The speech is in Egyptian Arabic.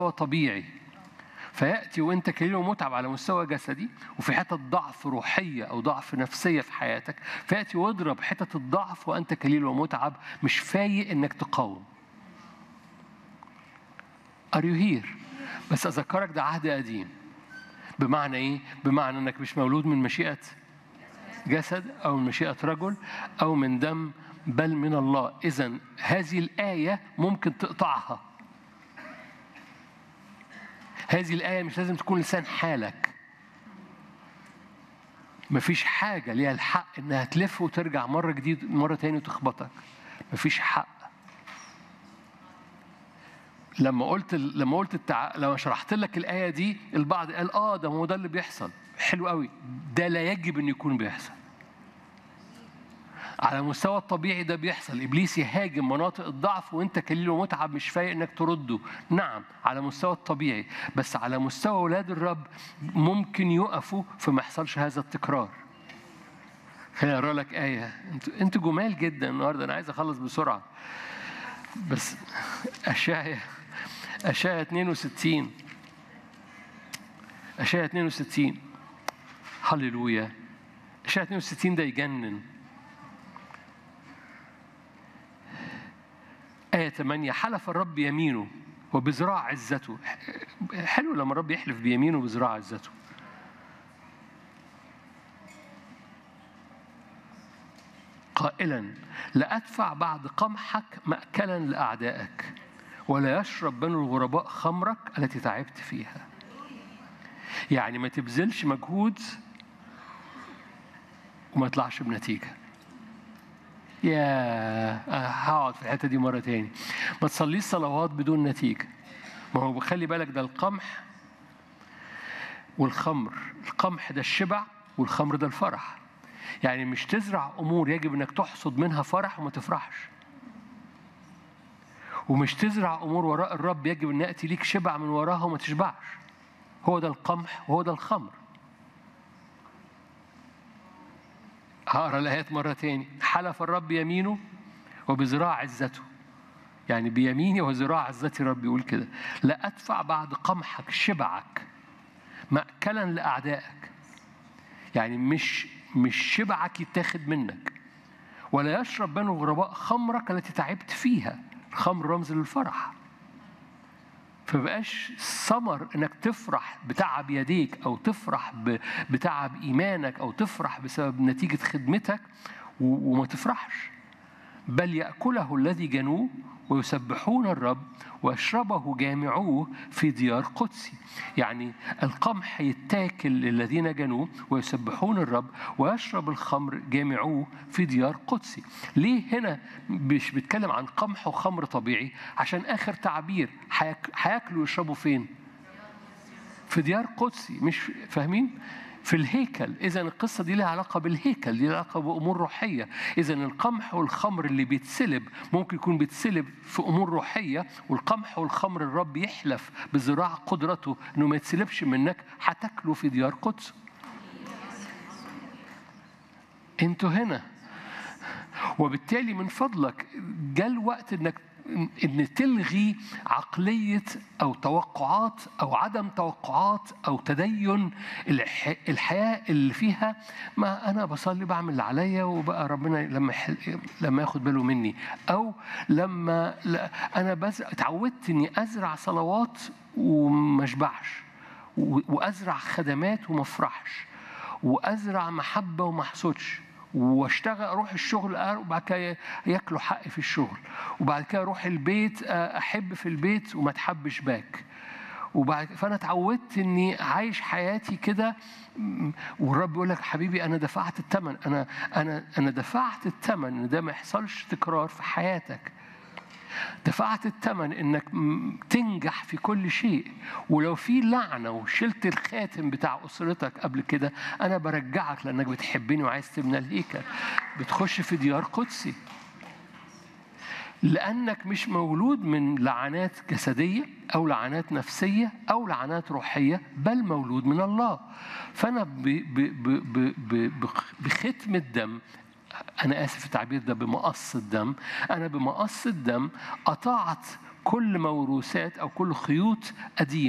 طبيعي فياتي وانت كليل ومتعب على مستوى جسدي وفي حته ضعف روحيه او ضعف نفسيه في حياتك فياتي واضرب حته الضعف وانت كليل ومتعب مش فايق انك تقاوم ار يو هير بس اذكرك ده عهد قديم بمعنى ايه بمعنى انك مش مولود من مشيئه جسد او من مشيئه رجل او من دم بل من الله اذا هذه الايه ممكن تقطعها هذه الآية مش لازم تكون لسان حالك مفيش حاجة ليها الحق إنها تلف وترجع مرة جديد مرة تاني وتخبطك مفيش حق لما قلت لما قلت التع... لما شرحت لك الآية دي البعض قال آه ده هو ده اللي بيحصل حلو قوي ده لا يجب إن يكون بيحصل على المستوى الطبيعي ده بيحصل ابليس يهاجم مناطق الضعف وانت كليل ومتعب مش فايق انك ترده نعم على المستوى الطبيعي بس على مستوى اولاد الرب ممكن يقفوا فما يحصلش هذا التكرار خليني اقرا لك ايه انتوا انتوا جمال جدا النهارده انا عايز اخلص بسرعه بس اشعيا اشعيا 62 اشعيا 62 هللويا اشعيا 62 ده يجنن آية 8 حلف الرب يمينه وبذراع عزته حلو لما الرب يحلف بيمينه وبذراع عزته قائلا لأدفع بعد قمحك مأكلا لأعدائك ولا يشرب بنو الغرباء خمرك التي تعبت فيها يعني ما تبذلش مجهود وما يطلعش بنتيجه يا هقعد في الحته دي مره تاني ما تصليش صلوات بدون نتيجه ما هو خلي بالك ده القمح والخمر القمح ده الشبع والخمر ده الفرح يعني مش تزرع امور يجب انك تحصد منها فرح وما تفرحش ومش تزرع امور وراء الرب يجب ان ياتي ليك شبع من وراها وما تشبعش هو ده القمح وهو ده الخمر هقرا الايات مره تاني حلف الرب يمينه وبذراع عزته يعني بيميني وذراع عزتي رب يقول كده لا ادفع بعد قمحك شبعك مأكلا لاعدائك يعني مش مش شبعك يتاخد منك ولا يشرب بنو الغرباء خمرك التي تعبت فيها الخمر رمز للفرح فبقاش ثمر انك تفرح بتعب يديك او تفرح بتعب ايمانك او تفرح بسبب نتيجه خدمتك وما تفرحش بل ياكله الذي جنوه ويسبحون الرب ويشربه جامعوه في ديار قدسي يعني القمح يتاكل للذين جنوه ويسبحون الرب ويشرب الخمر جامعوه في ديار قدسي ليه هنا مش بيتكلم عن قمح وخمر طبيعي عشان آخر تعبير هياكلوا ويشربوا فين في ديار قدسي مش فاهمين في الهيكل إذا القصة دي لها علاقة بالهيكل دي لها علاقة بأمور روحية إذا القمح والخمر اللي بيتسلب ممكن يكون بيتسلب في أمور روحية والقمح والخمر الرب يحلف بذراع قدرته إنه ما يتسلبش منك هتاكله في ديار قدس انتوا هنا وبالتالي من فضلك جاء الوقت انك ان تلغي عقليه او توقعات او عدم توقعات او تدين الحياه اللي فيها ما انا بصلي بعمل اللي عليا وبقى ربنا لما لما ياخد باله مني او لما انا بز... اتعودت اني ازرع صلوات وما اشبعش وازرع خدمات وما افرحش وازرع محبه وما احصدش واشتغل اروح الشغل وبعد كده ياكلوا حقي في الشغل وبعد كده اروح البيت احب في البيت وما اتحبش باك وبعد فانا اتعودت اني عايش حياتي كده والرب يقول لك حبيبي انا دفعت الثمن انا انا انا دفعت الثمن ان ده ما يحصلش تكرار في حياتك دفعت الثمن انك تنجح في كل شيء ولو في لعنه وشلت الخاتم بتاع اسرتك قبل كده انا برجعك لانك بتحبني وعايز تبنى الهيكل بتخش في ديار قدسي لانك مش مولود من لعنات جسديه او لعنات نفسيه او لعنات روحيه بل مولود من الله فانا بختم الدم أنا آسف التعبير ده بمقص الدم أنا بمقص الدم قطعت كل موروثات او كل خيوط قديمه